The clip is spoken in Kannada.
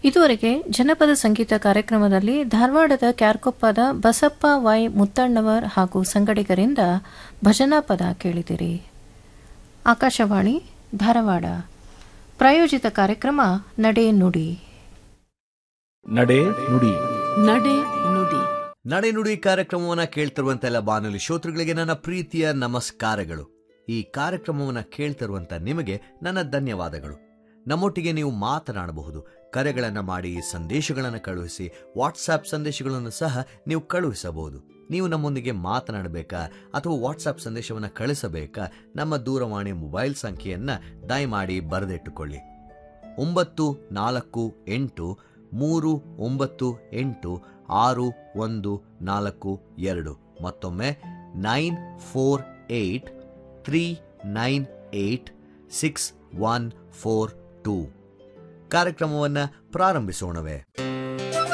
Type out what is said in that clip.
ಇದುವರೆಗೆ ಜನಪದ ಸಂಗೀತ ಕಾರ್ಯಕ್ರಮದಲ್ಲಿ ಧಾರವಾಡದ ಕ್ಯಾರ್ಕೊಪ್ಪದ ಬಸಪ್ಪ ವೈ ಮುತ್ತಣ್ಣವರ್ ಹಾಗೂ ಸಂಗಡಿಗರಿಂದ ಭಜನಾ ಪದ ಕೇಳಿದಿರಿ ಆಕಾಶವಾಣಿ ಧಾರವಾಡ ಪ್ರಾಯೋಜಿತ ಕಾರ್ಯಕ್ರಮ ನಡೆ ನುಡಿ ನಡೆ ನುಡಿ ನಡೆ ನುಡಿ ನಡೆನುಡಿ ಕಾರ್ಯಕ್ರಮವನ್ನು ಕೇಳ್ತಿರುವಂತೆಲ್ಲ ಬಾನುಲಿ ಶ್ರೋತೃಗಳಿಗೆ ನನ್ನ ಪ್ರೀತಿಯ ನಮಸ್ಕಾರಗಳು ಈ ಕಾರ್ಯಕ್ರಮವನ್ನು ಕೇಳ್ತಿರುವಂತ ನಿಮಗೆ ನನ್ನ ಧನ್ಯವಾದಗಳು ನಮ್ಮೊಟ್ಟಿಗೆ ನೀವು ಮಾತನಾಡಬಹುದು ಕರೆಗಳನ್ನು ಮಾಡಿ ಸಂದೇಶಗಳನ್ನು ಕಳುಹಿಸಿ ವಾಟ್ಸಾಪ್ ಸಂದೇಶಗಳನ್ನು ಸಹ ನೀವು ಕಳುಹಿಸಬಹುದು ನೀವು ನಮ್ಮೊಂದಿಗೆ ಮಾತನಾಡಬೇಕಾ ಅಥವಾ ವಾಟ್ಸಾಪ್ ಸಂದೇಶವನ್ನು ಕಳಿಸಬೇಕಾ ನಮ್ಮ ದೂರವಾಣಿ ಮೊಬೈಲ್ ಸಂಖ್ಯೆಯನ್ನು ದಯಮಾಡಿ ಬರೆದಿಟ್ಟುಕೊಳ್ಳಿ ಒಂಬತ್ತು ನಾಲ್ಕು ಎಂಟು ಮೂರು ಒಂಬತ್ತು ಎಂಟು ಆರು ಒಂದು ನಾಲ್ಕು ಎರಡು ಮತ್ತೊಮ್ಮೆ nine four eight three nine eight six one four two ಕಾರ್ಯಕ್ರಮವನ್ನು ಪ್ರಾರಂಭಿಸೋಣವೇ